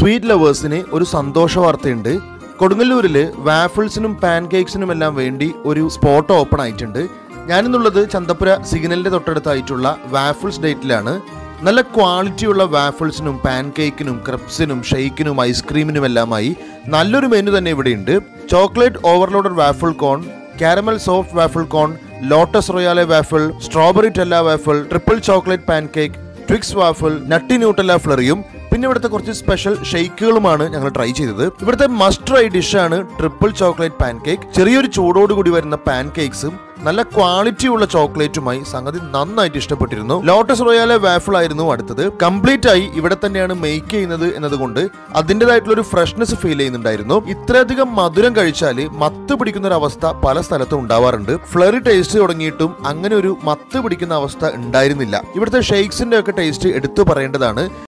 sweet ലവേഴ്സിന് ഒരു സന്തോഷ വാർത്തയുണ്ട് കൊടുങ്ങല്ലൂരില് വാഫിൾസിനും പാൻ കേക്സിനും എല്ലാം വേണ്ടി ഒരു സ്പോട്ട് ഓപ്പൺ ആയിട്ടുണ്ട് ഞാനിന്നുള്ളത് ചന്തപ്പുര സിഗ്നലിന്റെ തൊട്ടടുത്തായിട്ടുള്ള വാഫിൾസ് ഡേറ്റിലാണ് നല്ല ക്വാളിറ്റിയുള്ള വാഫിൾസിനും പാൻ കേക്കിനും ക്രപ്സിനും ഷെയ്ക്കിനും ഐസ്ക്രീമിനും എല്ലാമായി നല്ലൊരു മെനു തന്നെ ഇവിടെയുണ്ട് chocolate overloaded waffle cone caramel soft waffle cone lotus royale waffle strawberry tella waffle triple chocolate pancake Twix waffle nutty Nutella ഫ്ലറിയും പിന്നെ ഇവിടുത്തെ കുറച്ച് സ്പെഷ്യൽ ഷെയ്ക്കുകളുമാണ് ഞങ്ങൾ ട്രൈ ചെയ്തത് ഇവിടുത്തെ മസ്റ്റ് ട്രൈ ഡിഷാണ് ട്രിപ്പിൾ ചോക്ലേറ്റ് പാൻ കേക്ക് ചെറിയൊരു ചൂടോട് കൂടി വരുന്ന പാൻ കേക്ക്സും നല്ല ക്വാളിറ്റി ഉള്ള ചോക്ലേറ്റുമായി സംഗതി നന്നായിട്ട് ഇഷ്ടപ്പെട്ടിരുന്നു ലോട്ടസ് റോയാലെ വാഫിൾ ആയിരുന്നു അടുത്തത് കംപ്ലീറ്റ് ആയി ഇവിടെ തന്നെയാണ് മേക്ക് ചെയ്യുന്നത് എന്നതുകൊണ്ട് അതിൻ്റെതായിട്ടുള്ള ഒരു ഫ്രഷ്നെസ് ഫീൽ ചെയ്യുന്നുണ്ടായിരുന്നു ഇത്രയധികം മധുരം കഴിച്ചാൽ മത്ത് പിടിക്കുന്ന ഒരു അവസ്ഥ പല സ്ഥലത്തും ഉണ്ടാവാറുണ്ട് ഫ്ലറി ടേസ്റ്റ് തുടങ്ങിയിട്ടും അങ്ങനെ ഒരു മത്ത് പിടിക്കുന്ന അവസ്ഥ ഉണ്ടായിരുന്നില്ല ഇവിടുത്തെ ഷെയ്ക്സിന്റെ ഒക്കെ ടേസ്റ്റ് എടുത്തു പറയേണ്ടതാണ്